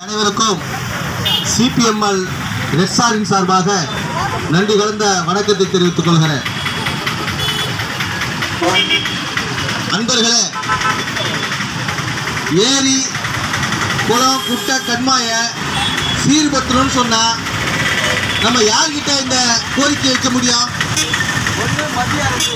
அனைவருக்கும் சிபிஎம்எல் ரெட்சாரின் சார்பாக நன்றி கலந்த வணக்கத்தை தெரிவித்துக் கொள்கிறேன் அன்பர்களே ஏரி குளம் குட்டை கண்மாய சீர்படுத்தணும்னு சொன்னா நம்ம யார்கிட்ட இந்த கோரிக்கை வைக்க முடியும் ஒன்று மத்திய அரசு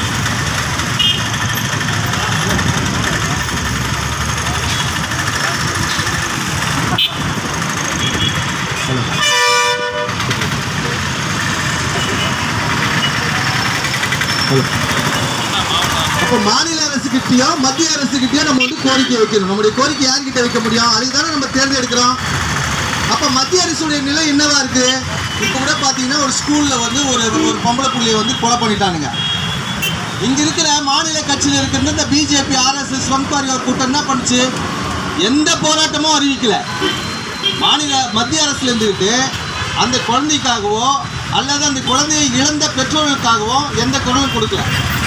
அப்போ மாநில அரசுகிட்டயோ மத்திய அரசுகிட்டயோ நம்ம வந்து கோரிக்கை வைக்கணும் நம்முடைய கோரிக்கை யார்கிட்ட வைக்க முடியும் அதுக்கு தானே நம்ம தேர்ந்தெடுக்கிறோம் அப்போ மத்திய அரசுடைய நிலை என்னவா இருக்கு இப்போ கூட பார்த்தீங்கன்னா ஒரு ஸ்கூல்ல வந்து ஒரு ஒரு பொம்பளை புள்ளைய வந்து கொலை பண்ணிட்டானுங்க இங்க இருக்கிற மாநில கட்சியில் இருக்கிற இந்த பிஜேபி ஆர்எஸ்எஸ் வம்பாரியோர் கூட்டம் என்ன பண்ணுச்சு எந்த போராட்டமும் அறிவிக்கல மாநில மத்திய அரசுல இருந்துக்கிட்டு அந்த குழந்தைக்காகவோ அல்லது அந்த குழந்தையை இழந்த பெற்றோர்களுக்காகவோ எந்த குரலும் கொடுக்கல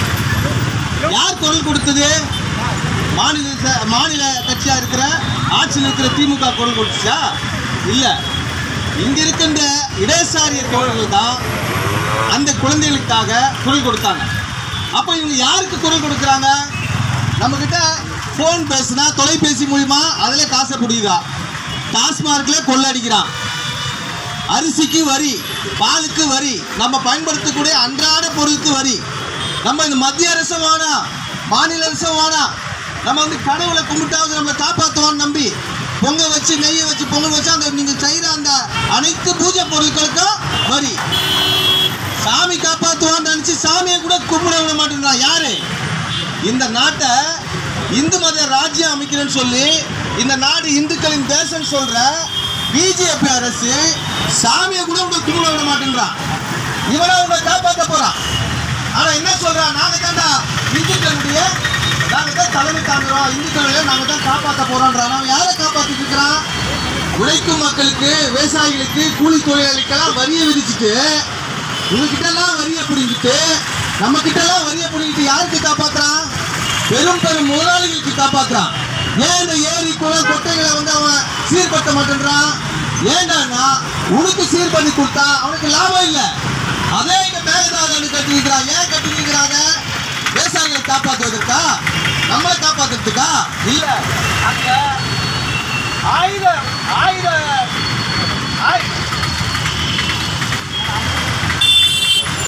யார் குரல் கொடுத்தது மாநில ச- மாநில கட்சியா இருக்கிற ஆட்சியில் இருக்கிற திமுக குரல் கொடுத்துச்சா இல்ல இங்க இருக்கின்ற இடதுசாரிய தோழர்கள் தான் அந்த குழந்தைகளுக்காக குரல் கொடுத்தாங்க அப்போ இவங்க யாருக்கு குரல் கொடுக்குறாங்க நம்ம கிட்ட ஃபோன் பேசுனா தொலைபேசி மூலியமா அதில் காசை பிடிக்குதா டாஸ்மார்க்ல கொள்ளடிக்கிறான் அரிசிக்கு வரி பாலுக்கு வரி நம்ம பயன்படுத்தக்கூடிய அன்றாட பொருளுக்கு வரி நம்ம இந்த மத்திய அரசும் வேணாம் மாநில அரசும் வேணாம் நம்ம வந்து கடவுளை கும்பிட்டாவது நம்மளை காப்பாற்றுவான்னு நம்பி பொங்க வச்சு நெய்யை வச்சு பொங்கல் வச்சு அந்த நீங்கள் செய்கிற அந்த அனைத்து பூஜை பொருட்களுக்கும் வரி சாமி காப்பாற்றுவான்னு நினச்சி சாமியை கூட கும்பிட விட மாட்டேங்கிறான் யாரு இந்த நாட்டை இந்து மத ராஜ்யம் அமைக்கிறேன்னு சொல்லி இந்த நாடு இந்துக்களின் தேசம் சொல்ற பிஜேபி அரசு சாமியை கூட உங்களை கும்பிட விட மாட்டேங்கிறான் இவனை உங்களை காப்பாற்ற போறான் ஆனா என்ன சொல்றான் நாங்க தான்டா இந்துக்களுடைய நாங்க தான் தலைமை தாங்குறோம் இந்துக்களை நாங்க தான் காப்பாற்ற போறோம்ன்றான் அவன் யாரை காப்பாத்திட்டு இருக்கிறான் உழைக்கும் மக்களுக்கு விவசாயிகளுக்கு கூலி தொழிலாளிக்கெல்லாம் வரியை விதிச்சுட்டு உங்ககிட்ட எல்லாம் வரியை பிடிங்கிட்டு நம்ம கிட்ட எல்லாம் வரியை பிடிங்கிட்டு யாருக்கு காப்பாத்துறான் பெரும் பெரும் முதலாளிகளுக்கு காப்பாத்துறான் ஏன் இந்த ஏரி குளம் கொட்டைகளை வந்து அவன் சீர்படுத்த மாட்டேன்றான் ஏண்டான்னா உனக்கு சீர் பண்ணி கொடுத்தா அவனுக்கு லாபம் இல்லை அதே இங்க மேகதாது கட்டி வைக்கிறான் ஏன் கட்டி வைக்கிறாங்க விவசாயிகளை காப்பாற்றுவதற்கா நம்மளை காப்பாத்துறதுக்கா இல்ல அங்க ஆயுத ஆயுத ஆய்-